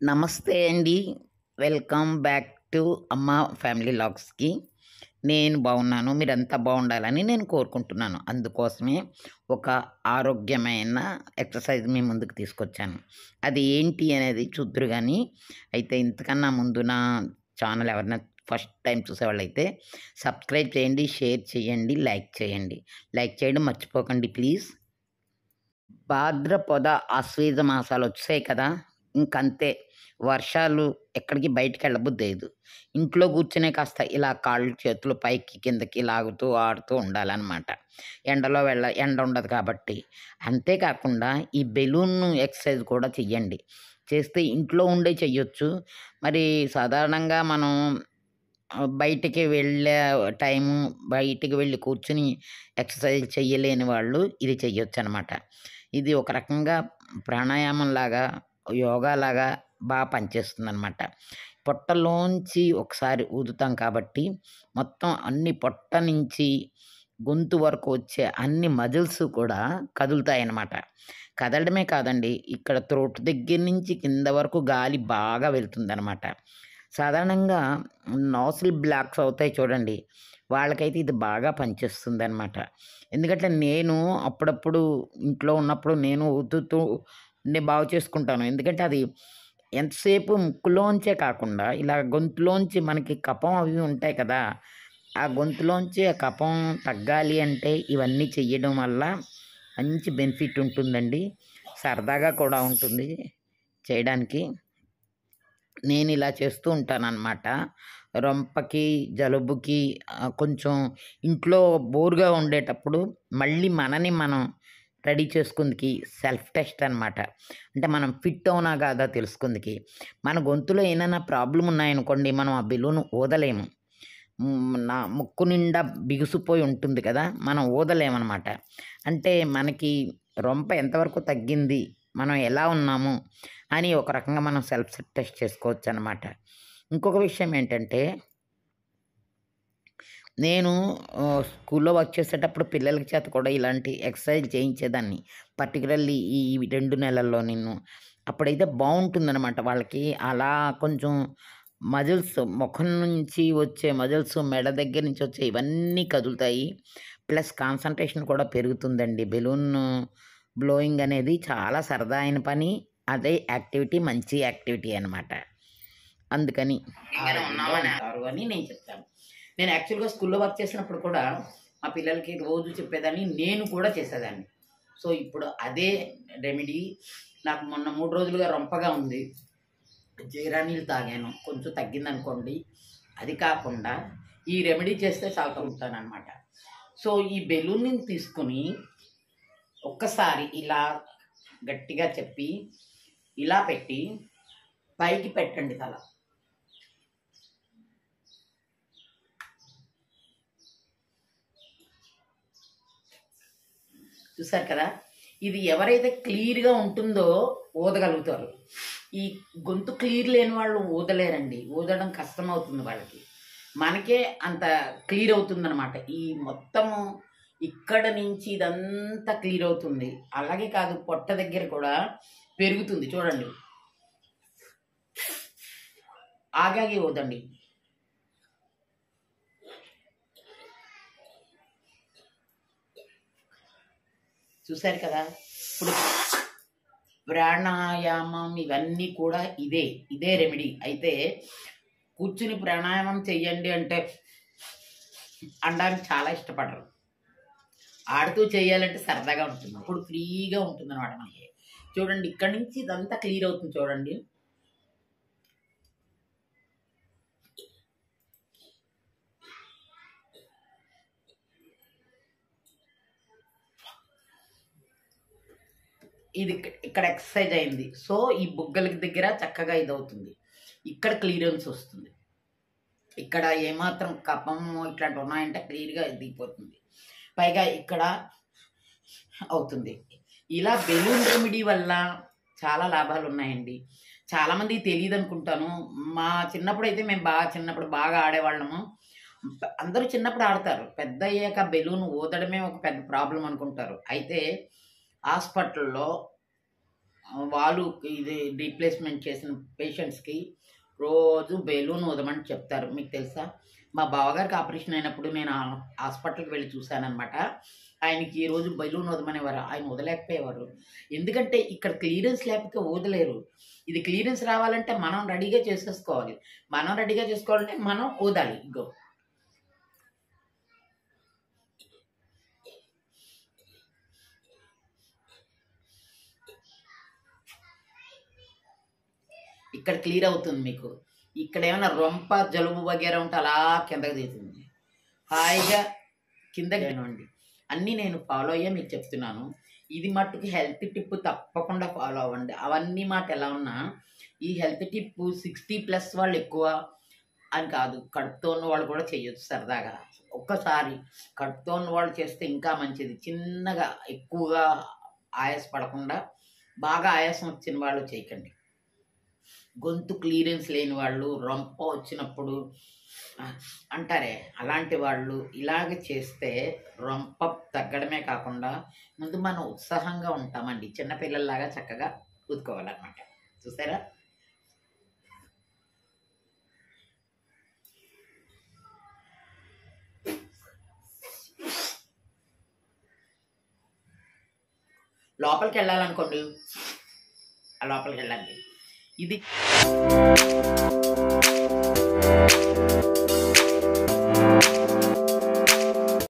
నమస్తే అండి welcome back to అమ్మ ఫ్యామిలీ లాగ్స్కి నేను బాగున్నాను మీరంతా బాగుండాలని నేను కోరుకుంటున్నాను అందుకోసమే ఒక ఆరోగ్యమైన ఎక్సర్సైజ్ మీ ముందుకు తీసుకొచ్చాను అది ఏంటి అనేది చూద్దరు కానీ అయితే ఇంతకన్నా ముందు నా ఛానల్ ఎవరైనా ఫస్ట్ టైం చూసేవాళ్ళైతే సబ్స్క్రైబ్ చేయండి షేర్ చేయండి లైక్ చేయండి లైక్ చేయడం మర్చిపోకండి ప్లీజ్ భాద్రపద ఆశ్వేజ మాసాలు వచ్చాయి కదా ఇంకంతే వర్షాలు ఎక్కడికి బయటికి వెళ్ళబుద్ది లేదు ఇంట్లో కూర్చునే కాస్త ఇలా కాళ్ళు చేతులు పైకి కిందకి లాగుతూ ఆడుతూ ఉండాలన్నమాట ఎండలో వెళ్ళ ఎండ ఉండదు కాబట్టి అంతేకాకుండా ఈ బెలూన్ ఎక్సర్సైజ్ కూడా చెయ్యండి చేస్తే ఇంట్లో ఉండే చెయ్యొచ్చు మరి సాధారణంగా మనం ఆ, బయటికి వెళ్ళే టైము బయటికి వెళ్ళి కూర్చుని ఎక్సర్సైజ్ చెయ్యలేని వాళ్ళు ఇది చెయ్యొచ్చు అనమాట ఇది ఒక రకంగా ప్రాణాయామం లాగా యోగా లాగా బాగా పనిచేస్తుంది అనమాట పొట్టలోంచి ఒకసారి ఊదుతాం కాబట్టి మొత్తం అన్ని పొట్ట నుంచి గొంతు వరకు వచ్చే అన్ని మజిల్స్ కూడా కదులుతాయి అన్నమాట కదలడమే కాదండి ఇక్కడ త్రోట్ దగ్గర నుంచి కింద వరకు గాలి బాగా వెళ్తుందన్నమాట సాధారణంగా నాసిల్ బ్లాక్స్ అవుతాయి చూడండి వాళ్ళకైతే ఇది బాగా పనిచేస్తుంది అనమాట ఎందుకంటే నేను అప్పుడప్పుడు ఇంట్లో ఉన్నప్పుడు నేను ఊదుతూ నేను బాగు చేసుకుంటాను ఎందుకంటే అది ఎంతసేపు ముక్కులోంచే కాకుండా ఇలా గొంతులోంచి మనకి కఫం అవి ఉంటాయి కదా ఆ గొంతులోంచి ఆ కఫం తగ్గాలి అంటే ఇవన్నీ చెయ్యడం వల్ల మంచి బెనిఫిట్ ఉంటుందండి సరదాగా కూడా ఉంటుంది చేయడానికి నేను ఇలా చేస్తూ ఉంటానన్నమాట రొంపకి జలుబుకి ఆ, కొంచెం ఇంట్లో బోర్గా ఉండేటప్పుడు మళ్ళీ మనని మనం రెడీ చేసుకుందికి సెల్ఫ్ టెస్ట్ అనమాట అంటే మనం ఫిట్ అవునా కాదా తెలుసుకుందికి మన గొంతులో ఏమైనా ప్రాబ్లం ఉన్నాయనుకోండి మనం ఆ బెలూన్ ఊదలేము మ్, నా ముక్కు నిండా బిగుసిపోయి ఉంటుంది కదా మనం ఊదలేమన్నమాట అంటే మనకి రొంప ఎంతవరకు తగ్గింది మనం ఎలా ఉన్నాము అని ఒక రకంగా మనం సెల్ఫ్ టెస్ట్ చేసుకోవచ్చు అనమాట ఇంకొక విషయం ఏంటంటే నేను ఆ, స్కూల్లో వర్క్ చేసేటప్పుడు పిల్లలకి చేత కూడా ఇలాంటి ఎక్సర్సైజ్ చేయించేదాన్ని పర్టికులర్లీ ఈ రెండు నెలల్లో నేను అప్పుడైతే బాగుంటుందన్నమాట వాళ్ళకి అలా కొంచెం మజిల్స్ ముఖం నుంచి వచ్చే మజిల్స్ మెడ దగ్గర నుంచి వచ్చే ఇవన్నీ కదులుతాయి ప్లస్ కాన్సన్ట్రేషన్ కూడా పెరుగుతుందండి బెలూన్ బ్లోయింగ్ అనేది చాలా సరదా అయిన పని అదే యాక్టివిటీ మంచి యాక్టివిటీ అనమాట అందుకని ఉంటారు అని నేను చెప్తాను నేను యాక్చువల్గా స్కూల్లో వర్క్ చేసినప్పుడు కూడా మా పిల్లలకి రోజు చెప్పేదాన్ని నేను కూడా చేసేదాన్ని సో ఇప్పుడు అదే రెమెడీ నాకు మొన్న మూడు రోజులుగా రొంపగా ఉంది జీరా నీళ్ళు తాగాను కొంచెం తగ్గిందనుకోండి అది కాకుండా ఈ రెమెడీ చేస్తే చాలా తగ్గుతాను అనమాట సో ఈ బెలూన్ని తీసుకుని ఒక్కసారి ఇలా గట్టిగా చెప్పి ఇలా పెట్టి పైకి పెట్టండి తల చూసారు కదా ఇది ఎవరైతే క్లియర్గా ఉంటుందో ఊదగలుగుతారు ఈ గొంతు క్లియర్ లేని వాళ్ళు ఊదలేరండి ఊదడం కష్టం అవుతుంది వాళ్ళకి మనకే అంత క్లియర్ అవుతుందన్నమాట ఈ మొత్తము ఇక్కడ నుంచి ఇదంతా క్లియర్ అవుతుంది అలాగే కాదు పొట్ట దగ్గర కూడా పెరుగుతుంది చూడండి ఆగాగి ఊదండి చూశారు కదా ఇప్పుడు ప్రాణాయామం ఇవన్నీ కూడా ఇదే ఇదే రెమెడీ అయితే కూర్చుని ప్రాణాయామం చెయ్యండి అంటే అనడానికి చాలా ఇష్టపడరు ఆడుతూ చేయాలంటే సరదాగా ఉంటుంది అప్పుడు ఫ్రీగా ఉంటుంది అనమాట మనకి చూడండి ఇక్కడి నుంచి ఇదంతా క్లియర్ అవుతుంది చూడండి ఇది ఇక్క- ఇక్కడ ఎక్సర్సైజ్ అయింది సో ఈ బుగ్గలకి దగ్గర చక్కగా ఇది అవుతుంది ఇక్కడ క్లియరెన్స్ వస్తుంది ఇక్కడ ఏమాత్రం కపము ఇట్లాంటివి ఉన్నాయంటే క్లియర్గా దిగిపోతుంది పైగా ఇక్కడ అవుతుంది ఇలా బెలూన్ రెమెడీ వల్ల చాలా లాభాలు ఉన్నాయండి చాలామంది తెలియదు అనుకుంటాను మా చిన్నప్పుడు అయితే మేము బాగా చిన్నప్పుడు బాగా ఆడేవాళ్ళము అందరూ చిన్నప్పుడు ఆడతారు పెద్ద అయ్యాక బెలూన్ ఊదడమే ఒక పెద్ద ప్రాబ్లం అనుకుంటారు అయితే హాస్పిటల్లో వాళ్ళు ఇది రీప్లేస్మెంట్ చేసిన పేషెంట్స్కి రోజు బెలూన్ ఊదమని చెప్తారు మీకు తెలుసా మా బావగారికి ఆపరేషన్ అయినప్పుడు నేను ఆ హాస్పిటల్కి వెళ్ళి చూశానమాట ఆయనకి ఈ రోజు బెలూన్ ఊదమనేవారు ఆయన వదలేకపోయేవారు ఎందుకంటే ఇక్కడ క్లియరెన్స్ లేకపోతే ఊదలేరు ఇది క్లియరెన్స్ రావాలంటే మనం రెడీగా చేసేసుకోవాలి మనం రెడీగా చేసుకోవాలంటే మనం ఊదాలి ఇగో ఇక్కడ క్లియర్ అవుతుంది మీకు ఇక్కడ ఏమైనా రొంప జలుబు వగేరా ఉంటే అలా కిందకి తీస్తుంది హాయిగా కిందకి అండి అన్నీ నేను ఫాలో అయ్యే మీకు చెప్తున్నాను ఇది మట్టుకు హెల్త్ టిప్ తప్పకుండా ఫాలో అవ్వండి అవన్నీ మాట ఎలా ఉన్నా ఈ హెల్త్ టిప్ సిక్స్టీ ప్లస్ వాళ్ళు ఎక్కువ అని కాదు కడుపుతో ఉన్న వాళ్ళు కూడా చేయొచ్చు సరదాగా ఒక్కసారి కడుపుతో ఉన్న వాళ్ళు చేస్తే ఇంకా మంచిది చిన్నగా ఎక్కువగా ఆయాస పడకుండా బాగా ఆయాసం వచ్చిన వాళ్ళు చేయకండి గొంతు క్లియరెన్స్ లేని వాళ్ళు రొంప వచ్చినప్పుడు ఆ, అంటారే అలాంటి వాళ్ళు ఇలాగ చేస్తే రొంప తగ్గడమే కాకుండా ముందు మనం ఉత్సాహంగా ఉంటామండి చిన్నపిల్లల్లాగా చక్కగా కూతుకోవాలన్నమాట చూసారా లోపలికి వెళ్ళాలనుకోండి ఆ లోపలికి వెళ్ళండి ఇది